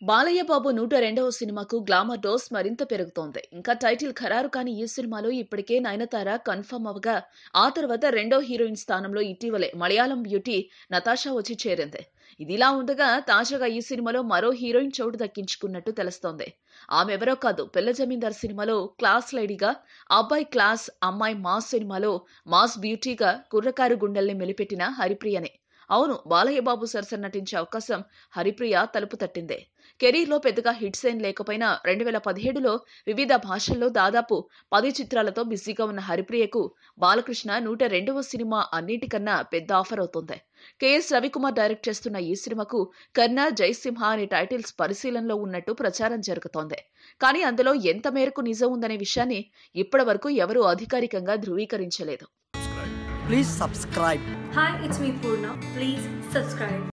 బాలయ్య బాబు నూట రెండవ సినిమాకు గ్లామర్ డోస్ మరింత పెరుగుతోంది ఇంకా టైటిల్ ఖరారు కాని ఈ సినిమాలో ఇప్పటికే నయనతార కన్ఫర్మ్ అవగా ఆ తర్వాత రెండో హీరోయిన్ స్థానంలో ఇటీవలే మలయాళం బ్యూటీ నతాషా వచ్చి చేరింది ఇదిలా ఉండగా తాజాగా ఈ సినిమాలో మరో హీరోయిన్ చోటు దక్కించుకున్నట్టు తెలుస్తోంది ఆమె ఎవరో కాదు పిల్ల జమీందార్ సినిమాలో క్లాస్ లేడీగా అబ్బాయి క్లాస్ అమ్మాయి మాస్ సినిమాలో మాస్ బ్యూటీగా కుర్రకారు గుండెల్ని మెలిపెట్టిన హరిప్రియనే అవును బాలయ్య బాబు సరసన నటించే అవకాశం హరిప్రియ తలుపు తట్టిందే కెరీర్లో పెద్దగా హిట్స్ ఏం లేకపోయినా రెండు వేల పదిహేడులో వివిధ భాషల్లో దాదాపు పది చిత్రాలతో బిజీగా ఉన్న హరిప్రియకు బాలకృష్ణ నూట రెండవ సినిమా అన్నిటికన్నా పెద్ద ఆఫర్ అవుతోంది కెఎస్ రవికుమార్ డైరెక్ట్ చేస్తున్న ఈ సినిమాకు కర్ణ జయసింహ అనే టైటిల్స్ పరిశీలనలో ఉన్నట్టు ప్రచారం జరుగుతోంది కానీ అందులో ఎంత మేరకు నిజం ఉందనే విషయాన్ని ఇప్పటి వరకు ఎవరూ అధికారికంగా ధృవీకరించలేదు Please subscribe. Hi, it's me Purna. Please subscribe.